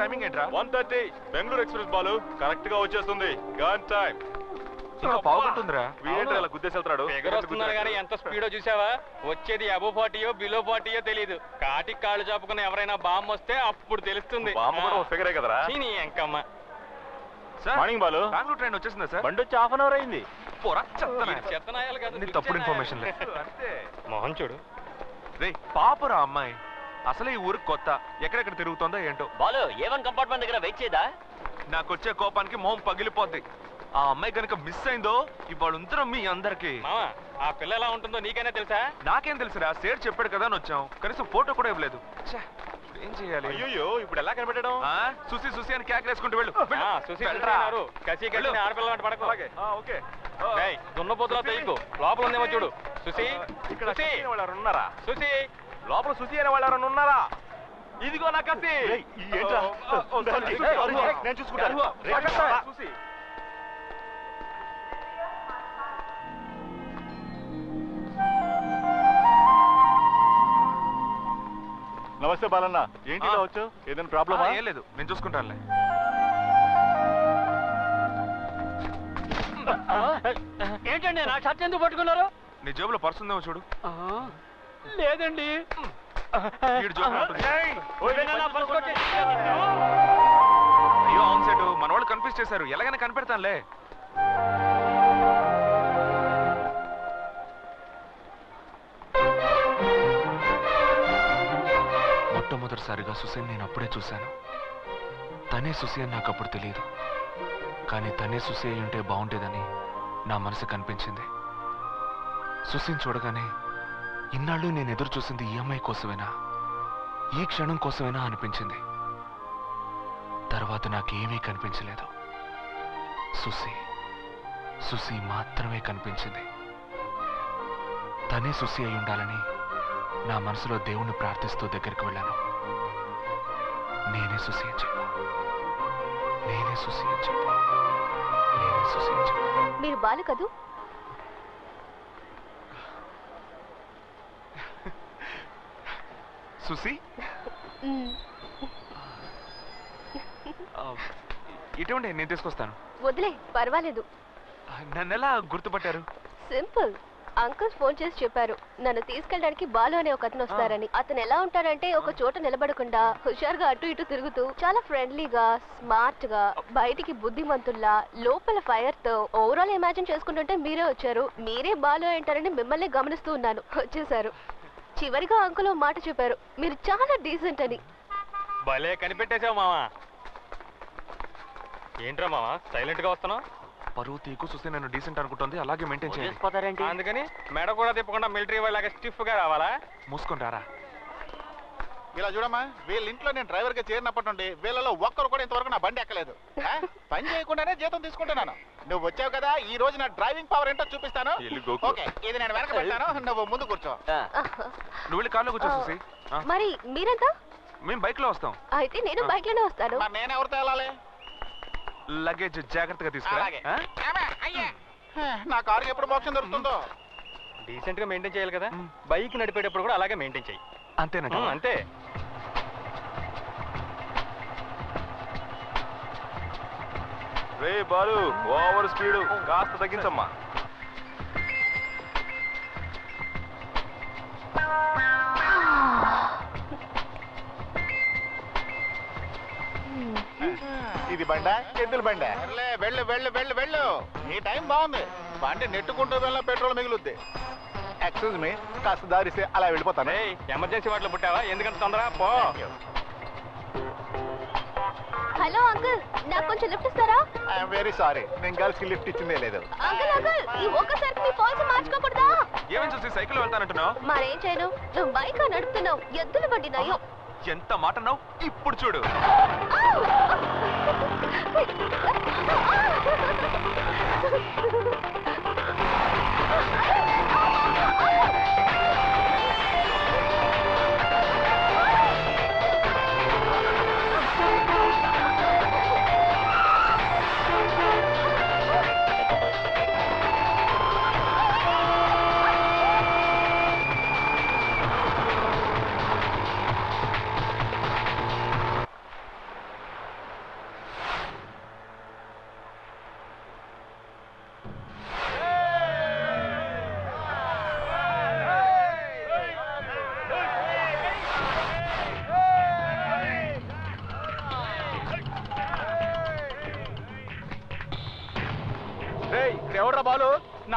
Timing ఏంట్రా one thirty Bengaluru express Balu correct గా వచ్చేస్తుంది గన్ టైం ఇక్కడ పావుకుంటుందిరా వీడేంటి అలా గుద్దేసి వెళ్తున్నాడు ఫిగర్ వస్తున్నారు కానీ ఎంత స్పీడో చూసావా వచ్చేది అబో ఫార్టీయో బిలో ఫార్టీయో తెలియదు కాటికి కాళ్ళు చాపుకుని ఎవరైనా బాంబు వస్తే అప్పుడు తెలుస్తుంది బామ్మ కూడా ఫిగరే కదరా చీనీ ఎంకమ్మ sir morning Balu Bengaluru train వచ్చేసిందా సార్ బండి వచ్చి హాఫ్ అన్ అవర్ అయింది పోరా చెత్తనా ఇది చెత్తనాయాలు కాదు నీ తప్పుడు పిచ్చెనాయాలు. ఇన్ఫర్మేషన్ లే అంతే మొహం చూడు రే పాపరా అమ్మాయి అసలే ఈ ఊరికి కొత్త ఎక్కడెక్కడ తిరుగుతుందో ఏంటో బాలు ఏవన్ కంపార్ట్మెంట్ దగ్గర వెయిట్ చేయదా నాకొచ్చే కోపానికి మొహం పగిలిపోద్ది ఆ అమ్మాయి కనుక మిస్ అయిందో ఇవాళ ఉంతరం మీ అందరికి మావా ఆ పిల్ల ఎలా ఉంటుందో నీకైనా తెలుసా నాకేం తెలుసురా సేట్ చెప్పాడు కదా అని వచ్చాం కనీసం ఫోటో కూడా ఇవ్వలేదు ఛే, ఇప్పుడు ఏం చేయాలి అయ్యో ఇప్పుడు ఎలా కనిపెట్టడం ఆ, సుసి సుసి అని కేకలు వేసుకుంటూ వెళ్ళు వెళ్ళు. ఆ, సుశీ వెళ్ళరా. చూస్తున్నారు. కసి కసి వెళ్ళు. ఆడపిల్ల వెంట పడకు అలాగే ఆ, ఓకే ఆ, ఏయ్, దున్నపోతులా తెయ్యకు లోపల ఉందేమో చూడు సుసి ఇక్కడ సుసి సుసి అనే వాళ్ళు ఎవరైనా ఉన్నారా సుసి లోపల సుసి అనే వాళ్ళు ఎవరైనా ఉన్నారా ఇదిగో నా కత్తి ఏంట్రా? ఓ, ఓ, sorry. ఏయ్, అరుగు. నేను చూసుకుంటాను అరుగు. రే, పక్కన. రా, సుసి నమస్తే బాలన్న ఏంటి ఇలా ఆ. వచ్చావు ఏదైనా ఆ, ప్రాబ్లమా ఏం లేదు నేను చూసుకుంటానులే ఏంటండి నా షర్ట్ ఎందుకు పట్టుకున్నారు నీ జేబులో పర్స్ ఉందేమో చూడు లేదండి వీడి జోబులో ఉంటుంది. ఏదైనా నా పర్సు కొట్టేసి- అయ్యో అవును సెట్ మన వాళ్ళు కన్ఫ్యూజ్ చేశారు ఎలాగైనా కనిపెడతానులే మొట్టమొదటిసారిగా సుసేన్ నేను అప్పుడే చూశాను తనే సుసి అని నాకు అప్పుడు తెలియదు కానీ తనే సుసి అయి ఉంటే బాగుండేదని నా మనసు కనిపించింది సుసిని చూడగానే ఇన్నాళ్ళు నేను ఎదురు చూసింది ఈ అమ్మాయి కోసమేనా ఈ క్షణం కోసమేనా అనిపించింది తర్వాత నాకేమీ కనిపించలేదు సుసి సుసి మాత్రమే కనిపించింది తనే సుసి అయి ఉండాలని నా మనసులో దేవుణ్ణి ప్రార్థిస్తూ దగ్గరికి వెళ్ళాను నేనే సుసి అని చెప్పు నేనే సుసి అని చెప్పు నేనే సుసి అని చెప్పు మీరు బాలు కదూ సుసి మ్మ్. ఆ, ఇటువంటి నేను తీసుకొస్తాను వదిలే పర్వాలేదు నన్ను ఎలా గుర్తుపట్టారు సింపుల్ అంకుల్ ఫోన్ చేసి చెప్పారు నన్ను తీసుకెళ్ళడానికి బాలు అనే ఒక అతను వస్తారని అతను ఎలా ఉంటాడంటే ఒక చోట నిలబడకుండా హుషారుగా అటు ఇటు తిరుగుతూ చాలా ఫ్రెండ్లీగా స్మార్ట్ గా బయటికి బుద్ధిమంతుల్లా లోపల ఫైర్ తో ఓవరాల్ ఇమాజిన్ చేసుకుంటుంటే మీరే వచ్చారు మీరే బాలు అంటారని మిమ్మల్ని గమనిస్తూ ఉన్నాను వచ్చేసారు చివరిగా అంకుల్ ఓ మాట చెప్పారు మీరు చాలా డీసెంట్ అని భలే కనిపెట్టేశావు మావా ఏంట్రా మావా సైలెంట్ గా వస్తున్నావు పరువు తీకు చూస్తే నేను డీసెంట్ అనుకుంటుంది అలాగే మెయింటైన్ చేయాలి వదిలేసిపోతారేంటి అందుకని మెడ కూడా తిప్పకుండా మిలిటరీ వాళ్ళగా స్టిఫ్ గా రావాలా మూసుకుంటారా ఇలా చూడమ్మా వీళ్ళ ఇంట్లో నేను డ్రైవర్ గా చేరినప్పటి నుండి వీళ్ళలో ఒక్కరు కూడా ఇంతవరకు నా బండి ఎక్కలేదు ఆ? పని చేయకుండానే జీతం తీసుకుంటున్నాను నువ్వు వచ్చావు కదా ఈ రోజు నా డ్రైవింగ్ పవర్ ఏంటో చూపిస్తాను ఎల్లు గోకు. ఓకే ఇది నేను వెనక పెడతాను నువ్వు ముందు కూర్చో నువ్వు వెళ్ళి కార్లో కూర్చో చూసి మరి మీరెంత మేము బైక్ లో వస్తాం అయితే నేను బైక్ లోనే వస్తాను మరి నేను ఎవరితో వెళ్ళాలి లగేజ్ జాగ్రత్తగా తీసుకురా అలాగే. ఆ? ఏమే? అయ్యే. నా కారు ఎప్పుడు మోక్షం దొరుకుతుందో డీసెంట్ గా మెయింటైన్ చేయాలి కదా మ్. బైక్ నడిపేటప్పుడు కూడా అలాగే మెయింటైన్ చేయి అంతేనంట మ్, అంతే రే బాలు ఓవర్ స్పీడ్ కాస్త తగ్గించమ్మా ఇది బండ ఎద్దుల బండ వెళ్ళు వెళ్ళు వెళ్ళు వెళ్ళు నీ టైం బాగుంది బండి నెట్టుకుంటూ వెళ్ళిన పెట్రోల్ మిగులుద్ది ఎక్స్క్యూజ్ మీ కాస్త దారిస్తే అలా వెళ్ళిపోతాను ఏయ్ ఎమర్జెన్సీ వాటిలో పుట్టావా ఎందుకంత తొందర పో హలో అంకుల్ నాకు కొంచెం లిఫ్ట్ ఇస్తారా ఐఎమ్ వెరీ సారీ నేను గర్ల్స్ కి లిఫ్ట్ ఇచ్చిందే లేదు అంకుల్ అంకుల్ ఈ ఒక్కసారి మీ పాలసీ మార్చుకోకూడదా ఏమని చూసి సైకిల్ వెళ్తానంటున్నావు మరేం చేయను నువ్వు బైక్ నడుపుతున్నావు ఎద్దులు బండి నయం ఎంత మాట అన్నావు ఇప్పుడు చూడు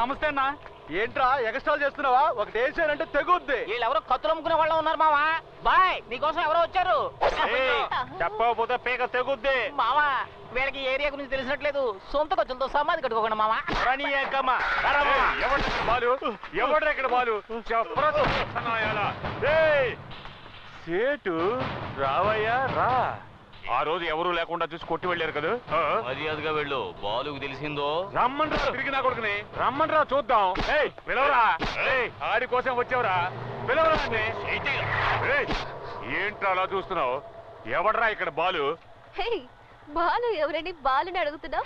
నమస్తే అన్న ఏంట్రా ఎగస్ట్రాల్ చేస్తున్నావా ఒకటి వేసానంటే తెగుద్ది వీళ్ళెవరో కత్తులు అమ్ముకునే వాళ్ళు ఉన్నారు మావా బాయ్ నీకోసం ఎవరో వచ్చారు చెప్పకపోతే పీక తెగుద్ది మావా వీళ్ళకి ఈ ఏరియా గురించి తెలిసినట్లేదు సొంత ఖర్చులతో సమాధి కట్టుకోకుండా మావా రని ఏకమ్మ ఎవరు బాలు ఎవడు ఇక్కడ బాలు చెప్పరా సన్నాయాలా? ఏయ్, సేటు రావయ్యా రా ఆ రోజు ఎవరు లేకుండా చూసి కొట్టి వెళ్ళారు కదా ఆ? మర్యాదగా వెళ్ళు బాలుకు తెలిసిందో రమ్మన్రా తిరిగి నా కొడుకుని రమ్మన్రా చూద్దాం ఏయ్ పిలవరా ఏయ్ ఆడి కోసం వచ్చావురా పిలవరా అండి ఏయ్, ఏంట్రా అలా చూస్తున్నావు ఎవడ్రా ఇక్కడ బాలు హే బాలు ఎవరని బాలుని అడుగుతున్నా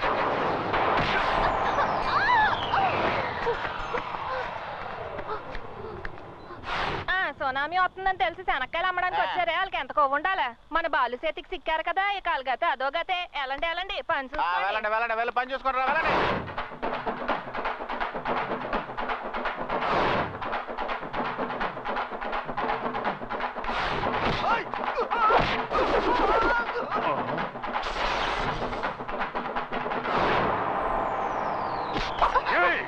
సునామీ వస్తుందని తెలిసి శనక్కాయలు అమ్మడానికి వచ్చారే వాళ్ళకి ఎంత కొవ్వు ఉండాలి మన బాలు చేతికి సిక్కారు కదా ఇక వాళ్ళగతే అదో గతే ఎలాంటి ఎలాంటి పని ఆ, చూసుకోండి. వెళ్ళండి వెళ్ళండి వెళ్ళి పని చూసుకుంటారా వెళ్ళండి ఏయ్,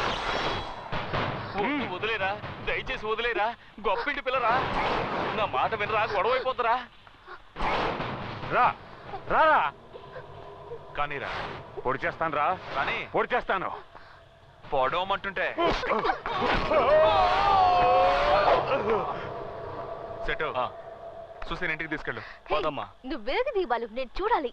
వద్దు, వదిలేరా దయచేసి వదిలేరా గొప్పింటి పిల్లరా నా మాట వినరా గొడవ అయిపోతురా రా రారా కానీ రా పొడి చేస్తాను రా కానీ పొడి చేస్తాను పొడవమంటుంటే సెటు సుసేన్ ఇంటికి తీసుకెళ్ళు హే, పోదమ్మా. నువ్వు వేగ దిగు బాలు నేను చూడాలి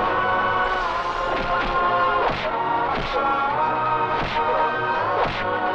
ఆ